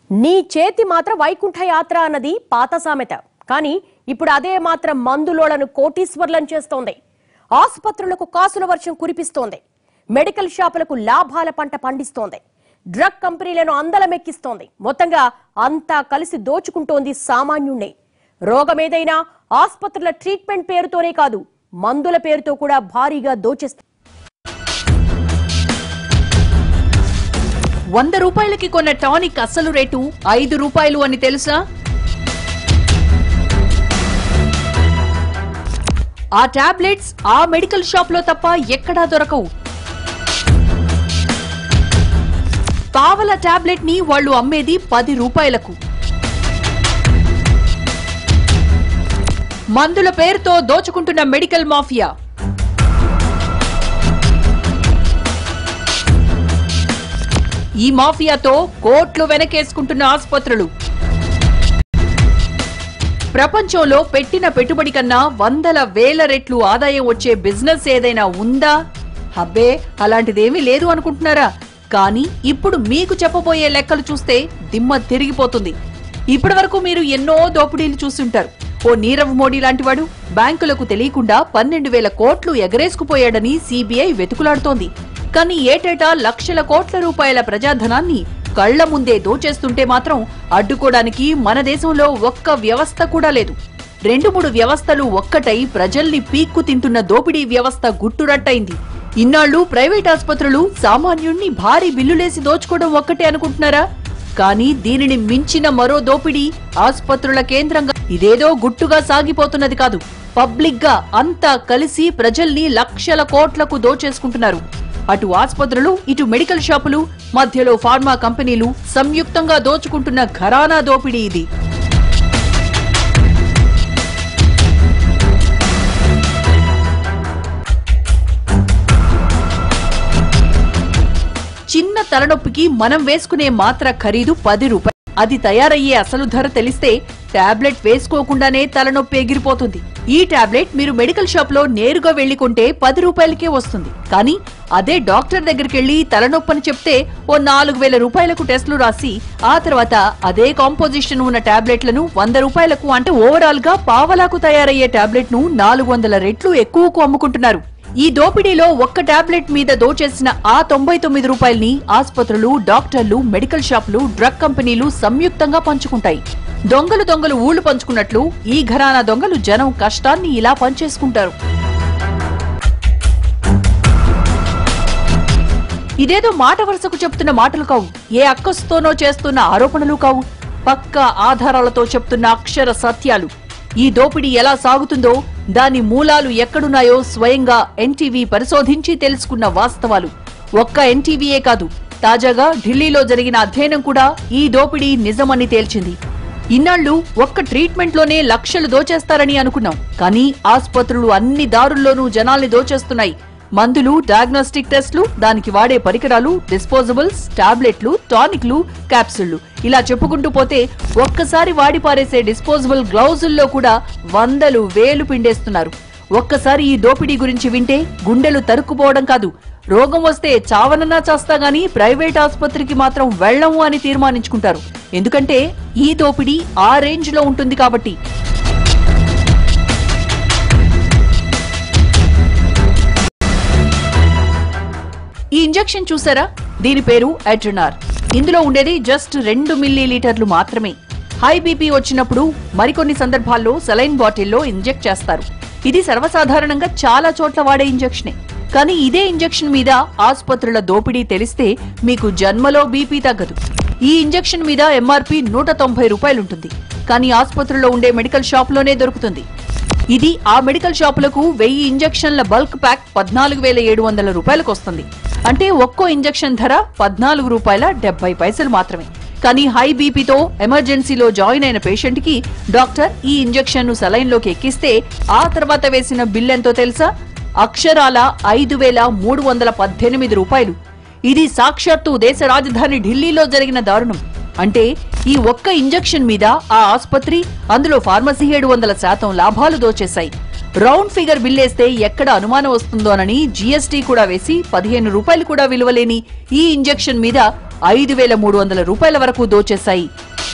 నీ చేతి మాత్రం వైకుంఠ యాత్ర అన్నది పాత సామెత కానీ ఇప్పుడు అదే మాత్రం మందులోలను కోటీశ్వర్లను చేస్తోంది ఆసుపత్రులకు కాసుల వర్షం కురిపిస్తోంది మెడికల్ షాపులకు లాభాల పంట పండిస్తోంది డ్రగ్ కంపెనీలను అందలమెక్కిస్తోంది మొత్తంగా అంతా కలిసి దోచుకుంటోంది సామాన్యుణ్ణే రోగమేదైనా ఆసుపత్రుల ట్రీట్మెంట్ పేరుతోనే కాదు మందుల పేరుతో కూడా భారీగా దోచేస్తుంది వంద రూపాయలకి కొన్న టానిక్ అసలు రేటు ఐదు రూపాయలు అని తెలుసా ఆ టాబ్లెట్స్ ఆ మెడికల్ షాప్ లో తప్ప ఎక్కడా దొరకవు పావల టాబ్లెట్ ని వాళ్ళు అమ్మేది పది రూపాయలకు మందుల పేరుతో దోచుకుంటున్న మెడికల్ మాఫియా ఈ మాఫియాతో కోట్లు వెనకేసుకుంటున్న ఆసుపత్రులు ప్రపంచంలో పెట్టిన పెట్టుబడి కన్నా వందల వేల రెట్లు ఆదాయం వచ్చే బిజినెస్ ఏదైనా ఉందా హబ్బే అలాంటిదేమీ లేదు అనుకుంటున్నారా కానీ ఇప్పుడు మీకు చెప్పబోయే లెక్కలు చూస్తే దిమ్మ తిరిగిపోతుంది ఇప్పటి వరకు మీరు ఎన్నో దోపిడీలు చూస్తుంటారు ఓ నీరవ్ మోడీ లాంటివాడు బ్యాంకులకు తెలియకుండా పన్నెండు వేల కోట్లు ఎగరేసుకుపోయాడని సీబీఐ వెతుకులాడుతోంది కానీ ఏటేటా లక్షల కోట్ల రూపాయల ప్రజాధనాన్ని కళ్ల ముందే దోచేస్తుంటే మాత్రం అడ్డుకోవడానికి మన దేశంలో ఒక్క వ్యవస్థ కూడా లేదు రెండు మూడు వ్యవస్థలు ఒక్కటై ప్రజల్ని పీక్కు తింటున్న దోపిడీ వ్యవస్థ గుట్టురట్టయింది ఇన్నాళ్లు ప్రైవేట్ ఆసుపత్రులు సామాన్యుణ్ణి భారీ బిల్లులేసి దోచుకోవడం ఒక్కటే అనుకుంటున్నారా కానీ దీనిని మించిన మరో దోపిడీ ఆసుపత్రుల కేంద్రంగా ఇదేదో గుట్టుగా సాగిపోతున్నది కాదు పబ్లిక్ గా అంతా కలిసి ప్రజల్ని లక్షల కోట్లకు దోచేసుకుంటున్నారు అటు ఆసుపత్రులు ఇటు మెడికల్ షాపులు మధ్యలో ఫార్మా కంపెనీలు సంయుక్తంగా దోచుకుంటున్న ఘరానా దోపిడీ ఇది చిన్న తలనొప్పికి మనం వేసుకునే మాత్ర ఖరీదు పది రూపాయలు అది తయారయ్యే అసలు ధర తెలిస్తే టాబ్లెట్ వేసుకోకుండానే తలనొప్పి ఎగిరిపోతుంది ఈ టాబ్లెట్ మీరు మెడికల్ షాప్ లో నేరుగా వెళ్లి కొంటే పది రూపాయలకే వస్తుంది కానీ అదే డాక్టర్ దగ్గరికి వెళ్లి తలనొప్పని చెప్తే ఓ నాలుగు వేల రూపాయలకు టెస్టులు రాసి ఆ తర్వాత అదే కాంపోజిషన్ ఉన్న టాబ్లెట్లను వంద రూపాయలకు అంటే ఓవరాల్ గా పావలాకు తయారయ్యే టాబ్లెట్ ను నాలుగు వందల రెట్లు ఎక్కువకు అమ్ముకుంటున్నారు ఈ దోపిడీలో ఒక్క టాబ్లెట్ మీద దోచేసిన ఆ తొంభై తొమ్మిది రూపాయల్ని ఆసుపత్రులు డాక్టర్లు మెడికల్ షాపులు డ్రగ్ కంపెనీలు సంయుక్తంగా పంచుకుంటాయి దొంగలు దొంగలు ఊళ్లు పంచుకున్నట్లు ఈ ఘరానా దొంగలు జనం కష్టాన్ని ఇలా పంచేసుకుంటారు ఇదేదో మాట వరుసకు చెప్తున్న మాటలు కావు ఏ అక్కస్తోనో చేస్తున్న ఆరోపణలు కావు పక్కా ఆధారాలతో చెప్తున్న అక్షర సత్యాలు ఈ దోపిడీ ఎలా సాగుతుందో దాని మూలాలు ఎక్కడున్నాయో స్వయంగా ఎన్టీవీ పరిశోధించి తెలుసుకున్న వాస్తవాలు ఒక్క ఎన్టీవీయే కాదు తాజాగా ఢిల్లీలో జరిగిన అధ్యయనం కూడా ఈ దోపిడీ నిజమని తేల్చింది ఇన్నాళ్లు ఒక్క ట్రీట్మెంట్ లోనే లక్షలు దోచేస్తారని అనుకున్నాం కానీ ఆసుపత్రులు అన్ని దారుల్లోనూ జనాల్ని దోచేస్తున్నాయి మందులు డయాగ్నోస్టిక్ టెస్ట్లు దానికి వాడే పరికరాలు డిస్పోజబుల్స్ టాబ్లెట్లు టానిక్లు క్యాప్సుళ్లు ఇలా చెప్పుకుంటూ పోతే ఒక్కసారి వాడి పారేసే డిస్పోజబుల్ గ్లౌజుల్లో కూడా వందలు వేలు పిండేస్తున్నారు ఒక్కసారి ఈ దోపిడీ గురించి వింటే గుండెలు తరుక్కుపోవడం కాదు రోగం వస్తే చావనన్నా చేస్తా గానీ ప్రైవేట్ ఆసుపత్రికి మాత్రం వెళ్ళము అని తీర్మానించుకుంటారు ఎందుకంటే ఈ దోపిడీ ఆ రేంజ్ లో ఉంటుంది కాబట్టి ఈ ఇంజెక్షన్ చూసారా దీని పేరు అడ్రినార్ ఇందులో ఉండేది జస్ట్ రెండు మిల్లీ లీటర్లు మాత్రమే హై బీపీ వచ్చినప్పుడు మరికొన్ని సందర్భాల్లో సెలైన్ బాటిల్లో ఇంజెక్ట్ చేస్తారు ఇది సర్వసాధారణంగా చాలా చోట్ల వాడే ఇంజెక్షనే కానీ ఇదే ఇంజెక్షన్ మీద ఆసుపత్రుల దోపిడీ తెలిస్తే మీకు జన్మలో బీపీ తగ్గదు ఈ ఇంజెక్షన్ మీద ఎంఆర్పి నూట తొంభై రూపాయలుంటుంది కానీ ఆసుపత్రుల్లో ఉండే మెడికల్ షాప్లోనే దొరుకుతుంది ఇది ఆ మెడికల్ షాపులకు వెయ్యి ఇంజెక్షన్ల బల్క్ ప్యాక్ పద్నాలుగు వేల ఏడు వందల రూపాయలకు వస్తుంది అంటే ఒక్కో ఇంజెక్షన్ ధర పద్నాలుగు రూపాయల డెబ్బై పైసలు మాత్రమే కానీ హై బీపీతో ఎమర్జెన్సీలో జాయిన్ అయిన పేషెంట్ కి డాక్టర్ ఈ ఇంజెక్షన్ ను సెలైన్ లోకి ఎక్కిస్తే ఆ తర్వాత వేసిన బిల్ ఎంతో తెలుసా అక్షరాల ఐదు వేల మూడు వందల పద్దెనిమిది రూపాయలు ఇది సాక్షాత్తు దేశ రాజధాని ఢిల్లీలో జరిగిన దారుణం అంటే ఈ ఒక్క ఇంజెక్షన్ మీద ఆ ఆసుపత్రి అందులో ఫార్మసీ ఏడు వందల శాతం లాభాలు దోచేశాయి రౌండ్ ఫిగర్ బిల్లేస్తే ఎక్కడ అనుమానం వస్తుందోనని జీఎస్టీ కూడా వేసి పదిహేను రూపాయలు కూడా విలువలేని ఈ ఇంజెక్షన్ మీద ఐదు వేల మూడు వందల రూపాయల వరకు దోచేశాయి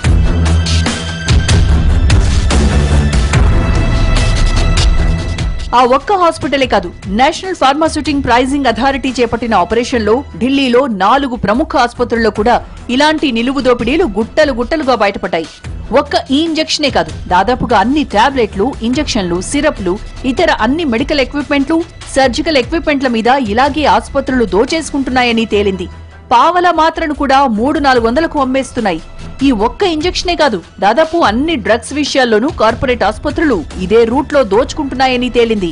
ఆ ఒక్క హాస్పిటలే కాదు నేషనల్ ఫార్మాస్యూటింగ్ ప్రైజింగ్ అథారిటీ చేపట్టిన ఆపరేషన్లో ఢిల్లీలో నాలుగు ప్రముఖ ఆసుపత్రుల్లో కూడా ఇలాంటి నిలువు దోపిడీలు గుట్టలు గుట్టలుగా బయటపడ్డాయి ఒక్క ఈ ఇంజెక్షనే కాదు దాదాపుగా అన్ని టాబ్లెట్లు ఇంజెక్షన్లు సిరప్లు ఇతర అన్ని మెడికల్ ఎక్విప్మెంట్లు సర్జికల్ ఎక్విప్మెంట్ల మీద ఇలాగే ఆసుపత్రులు దోచేసుకుంటున్నాయని తేలింది పావల మాత్రను కూడా మూడు నాలుగు వందలకు అమ్మేస్తున్నాయి ఈ ఒక్క ఇంజెక్షనే కాదు దాదాపు అన్ని డ్రగ్స్ విషయాల్లోనూ కార్పొరేట్ ఆసుపత్రులు ఇదే రూట్లో దోచుకుంటున్నాయని తేలింది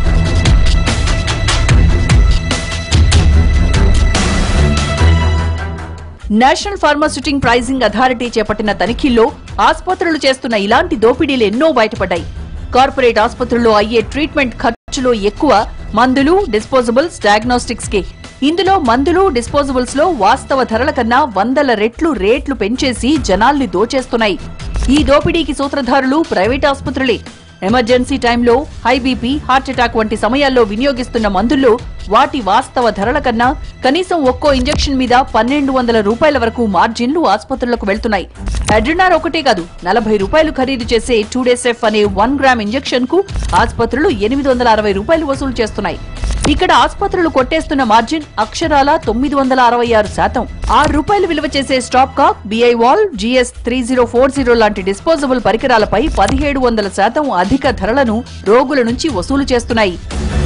నేషనల్ ఫార్మాస్యూటింగ్ ప్రైజింగ్ అథారిటీ చేపట్టిన తనిఖీల్లో ఆసుపత్రులు చేస్తున్న ఇలాంటి దోపిడీలు ఎన్నో బయటపడ్డాయి కార్పొరేట్ ఆసుపత్రుల్లో అయ్యే ట్రీట్మెంట్ ఖర్చులో ఎక్కువ మందులు డిస్పోజబుల్స్ డయాగ్నోస్టిక్స్ కి ఇందులో మందులు డిస్పోజబుల్స్ లో వాస్తవ ధరల కన్నా వందల రెట్లు రేట్లు పెంచేసి జనాల్ని దోచేస్తున్నాయి ఈ దోపిడీకి సూత్రధారులు ప్రైవేట్ ఆసుపత్రులే ఎమర్జెన్సీ టైంలో హై బీపీ హార్ట్ అటాక్ వంటి సమయాల్లో వినియోగిస్తున్న మందుల్లో వాటి వాస్తవ ధరల కన్నా కనీసం ఒక్కో ఇంజెక్షన్ మీద పన్నెండు వందల రూపాయల వరకు మార్జిన్లు ఆసుపత్రులకు వెళ్తున్నాయి అడ్రినార్ ఒకటే కాదు నలభై రూపాయలు ఖరీదు చేసే టూ డేస్ ఎఫ్ అనే వన్ గ్రామ్ ఇంజెక్షన్ కు ఆసుపత్రులు ఎనిమిది వందల అరవై రూపాయలు వసూలు చేస్తున్నాయి ఇక్కడ ఆసుపత్రులు కొట్టేస్తున్న మార్జిన్ అక్షరాల తొమ్మిది వందల అరవై ఆరు శాతం ఆరు రూపాయలు విలువ చేసే stopcock BI wall GS three zero four zero లాంటి డిస్పోజబుల్ పరికరాలపై పదిహేడు వందల శాతం అధిక ధరలను రోగుల నుంచి వసూలు చేస్తున్నాయి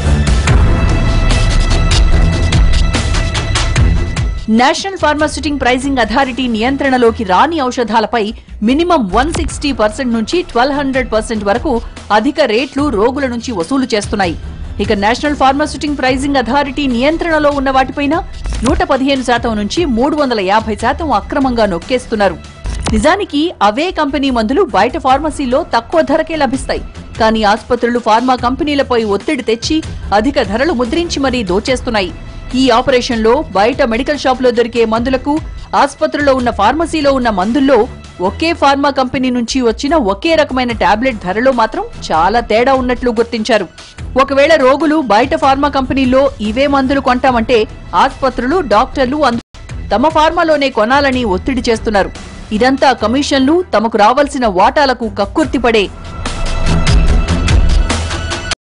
నేషనల్ ఫార్మాస్యూటింగ్ ప్రైజింగ్ అథారిటీ నియంత్రణలోకి రాని ఔషధాలపై మినిమం వన్ సిక్స్టీ పర్సెంట్ నుంచి ట్వెల్వ్ హండ్రెడ్ పర్సెంట్ వరకు అధిక రేట్లు రోగుల నుంచి వసూలు చేస్తున్నాయి ఇక నేషనల్ ఫార్మాస్యూటింగ్ ప్రైజింగ్ అథారిటీ నియంత్రణలో ఉన్న వాటిపైన నూట పదిహేను శాతం నుంచి మూడు వందల యాభై శాతం అక్రమంగా నొక్కేస్తున్నారు నిజానికి అవే కంపెనీ మందులు బయట ఫార్మసీలో తక్కువ ధరకే లభిస్తాయి కానీ ఆసుపత్రులు ఫార్మా కంపెనీలపై ఒత్తిడి తెచ్చి అధిక ధరలు ముద్రించి మరీ దోచేస్తున్నాయి ఈ ఆపరేషన్లో బయట మెడికల్ షాపులో దొరికే మందులకు ఆసుపత్రిలో ఉన్న ఫార్మసీలో ఉన్న మందుల్లో ఒకే ఫార్మా కంపెనీ నుంచి వచ్చిన ఒకే రకమైన టాబ్లెట్ ధరలో మాత్రం చాలా తేడా ఉన్నట్లు గుర్తించారు ఒకవేళ రోగులు బయట ఫార్మా కంపెనీల్లో ఇవే మందులు కొంటామంటే ఆసుపత్రులు డాక్టర్లు అందు తమ ఫార్మాలోనే కొనాలని ఒత్తిడి చేస్తున్నారు ఇదంతా కమిషన్లు తమకు రావాల్సిన వాటాలకు కక్కుర్తిపడే